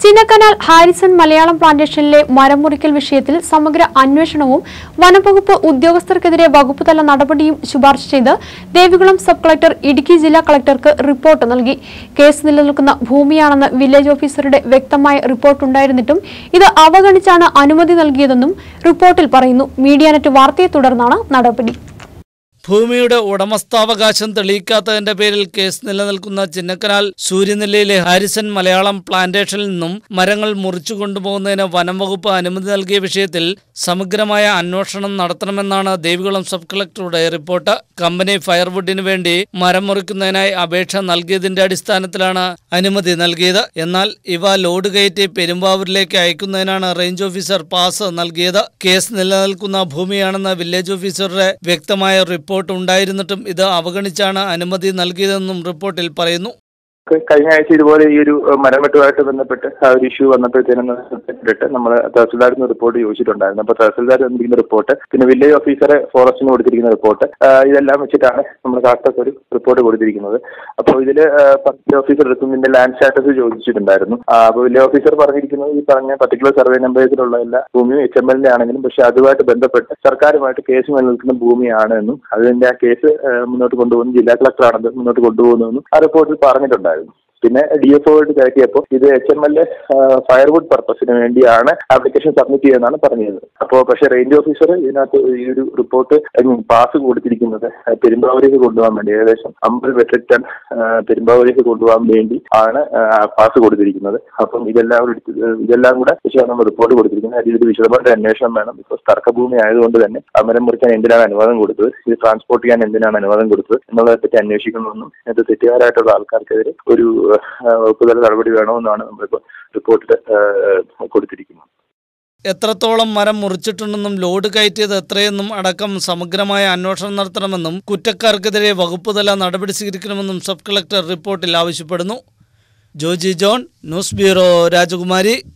Chinnakanal Harrison Malayalam പ്ലാന്റേഷനിലെ മരം മുറിക്കൽ വിഷയത്തിൽ സമഗ്ര അന്വേഷണവും വനംവകുപ്പ് ഉദ്യോഗസ്ഥർക്കെതിരെ വകുപ്പ് തല നടപടിയും ശുപാർശ ചെയ്ത് ദേവികുളം സബ് കളക്ടർ ഇടുക്കി ജില്ലാ കളക്ടർക്ക് റിപ്പോർട്ട് നൽകി കേസ് നിലനിൽക്കുന്ന ഭൂമിയാണെന്ന് വില്ലേജ് ഓഫീസറുടെ വ്യക്തമായ റിപ്പോർട്ടുണ്ടായിരുന്നിട്ടും ഇത് അവഗണിച്ചാണ് അനുമതി നൽകിയതെന്നും റിപ്പോർട്ടിൽ പറയുന്നു മീഡിയാനെറ്റ് വാർത്തയെ തുടർന്നാണ് നടപടി ഭൂമിയുടെ ഉടമസ്ഥാവകാശം തെളിയിക്കാത്തതിന്റെ പേരിൽ കേസ് നിലനിൽക്കുന്ന ചിന്നക്കനാൽ സൂര്യനെല്ലിയിലെ ഹാരിസൺ മലയാളം പ്ലാന്റേഷനിൽ നിന്നും മരങ്ങൾ മുറിച്ചു കൊണ്ടുപോകുന്നതിന് വനം വകുപ്പ് അനുമതി നൽകിയ വിഷയത്തിൽ സമഗ്രമായ അന്വേഷണം നടത്തണമെന്നാണ് ദേവികുളം സബ് കളക്ടറുടെ റിപ്പോർട്ട് കമ്പനി ഫയർവുഡിന് വേണ്ടി മരം മുറിക്കുന്നതിനായി അപേക്ഷ നൽകിയതിന്റെ അടിസ്ഥാനത്തിലാണ് അനുമതി നൽകിയത് എന്നാൽ ഇവ ലോഡ് കയറ്റി പെരുമ്പാവൂരിലേക്ക് അയക്കുന്നതിനാണ് റേഞ്ച് ഓഫീസർ പാസ് നൽകിയത് കേസ് നിലനിൽക്കുന്ന ഭൂമിയാണെന്ന് വില്ലേജ് ഓഫീസറുടെ വ്യക്തമായ റിപ്പോർട്ട് ഉണ്ടായിരുന്നിട്ടും ഇത് അവഗണിച്ചാണ് അനുമതി നൽകിയതെന്നും റിപ്പോർട്ടിൽ പറയുന്നു കഴിഞ്ഞ ആഴ്ച ഇതുപോലെ ഈ ഒരു ഏഹ്, മരം വെട്ടുമായിട്ട് ബന്ധപ്പെട്ട് ആ ഒരു ഇഷ്യൂ വന്നപ്പോഴത്തേനും ബന്ധപ്പെട്ടിട്ട് നമ്മൾ തഹസിൽദാരിൽ നിന്ന് റിപ്പോർട്ട് ചോദിച്ചിട്ടുണ്ടായിരുന്നു അപ്പോൾ തഹസിൽദാർ തന്നിരിക്കുന്ന റിപ്പോർട്ട് പിന്നെ വില്ലേജ് ഓഫീസറെ ഫോറസ്റ്റിന് കൊടുത്തിരിക്കുന്ന റിപ്പോർട്ട് ഇതെല്ലാം വെച്ചിട്ടാണ് നമ്മൾ കളക്ടർക്ക് ഒരു റിപ്പോർട്ട് കൊടുത്തിരിക്കുന്നത് അപ്പോൾ ഇതിൽ വില്ലേജ് ഓഫീസർ എടുത്തും ഇതിന്റെ ലാൻഡ് സ്റ്റാറ്റസ് ചോദിച്ചിട്ടുണ്ടായിരുന്നു ആ, അപ്പോൾ വില്ലേജ് ഓഫീസർ പറഞ്ഞിരിക്കുന്നത് ഈ പറഞ്ഞ പർട്ടിക്കുലർ സർവേ നമ്പേഴ്സിലുള്ള എല്ലാ ഭൂമിയും എച്ച് എം എല്ലിന്റെ ആണെങ്കിലും പക്ഷെ അതുമായിട്ട് ബന്ധപ്പെട്ട് സർക്കാരുമായിട്ട് കേസ് നിലനിൽക്കുന്ന ഭൂമിയാണ് എന്നും അതിന്റെ ആ കേസ് ഏഹ്, മുന്നോട്ട് കൊണ്ടുപോകുന്ന ജില്ലാ കളക്ടറാണത് മുന്നോട്ട് കൊണ്ടുപോകുന്നതെന്നും ആ റിപ്പോർട്ടിൽ പറഞ്ഞിട്ടുണ്ടായിരുന്നു പിന്നെ ഡി എഫ് ഒയിട്ട് തിരക്കിയപ്പോൾ ഇത് H M L a firewood പർപ്പസിന് വേണ്ടിയാണ് ആപ്ലിക്കേഷൻ സബ്മിറ്റ് ചെയ്യുന്നതാണ് പറഞ്ഞത് അപ്പോൾ പക്ഷേ റേഞ്ച് ഓഫീസർ ഇതിനകത്ത് ഈ ഒരു റിപ്പോർട്ട് പാസ് കൊടുത്തിരിക്കുന്നത് പെരുമ്പാവൂരേക്ക് കൊണ്ടുപോകാൻ വേണ്ടി ഏകദേശം അമ്പത് മെട്രിക് ടൺ പെരുമ്പാവൂരേക്ക് കൊണ്ടുപോകാൻ വേണ്ടി ആണ് പാസ് കൊടുത്തിരിക്കുന്നത് അപ്പം ഇതെല്ലാം കൂടി എടുത്ത് ഇതെല്ലാം കൂടെ വെച്ചാണ് നമ്മൾ റിപ്പോർട്ട് കൊടുത്തിരിക്കുന്നത് അതിൽ ഒരു വിശദമായിട്ട് അന്വേഷണം വേണം ബിക്കോസ് തർക്കഭൂമി ആയതുകൊണ്ട് തന്നെ അമരം മുറിക്കാൻ എന്തിനാണ് അനുവാദം കൊടുത്തത് ഇത് ട്രാൻസ്പോർട്ട് ചെയ്യാൻ എന്തിനാണ് അനുവാദം കൊടുത്തത് എന്നുള്ളതെ പറ്റി അന്വേഷിക്കണമെന്നും ഇത് തെറ്റുകാരായിട്ടുള്ള ആൾക്കാർക്കെതിരെ ഒരു ആ, വകുപ്പുതല നടപടി വേണമെന്നാണ് നമ്മളിപ്പോൾ റിപ്പോർട്ടിൽ കൊടുത്തിരിക്കുന്നത് എത്രത്തോളം മരം മുറിച്ചിട്ടുണ്ടെന്നും ലോഡ് കയറ്റിയത് എത്രയെന്നും അടക്കം സമഗ്രമായ അന്വേഷണം നടത്തണമെന്നും കുറ്റക്കാർക്കെതിരെ വകുപ്പുതല നടപടി സ്വീകരിക്കണമെന്നും സബ് കളക്ടർ റിപ്പോർട്ടിൽ ആവശ്യപ്പെടുന്നു ജോജി ജോൺ ന്യൂസ് ബ്യൂറോ രാജകുമാരി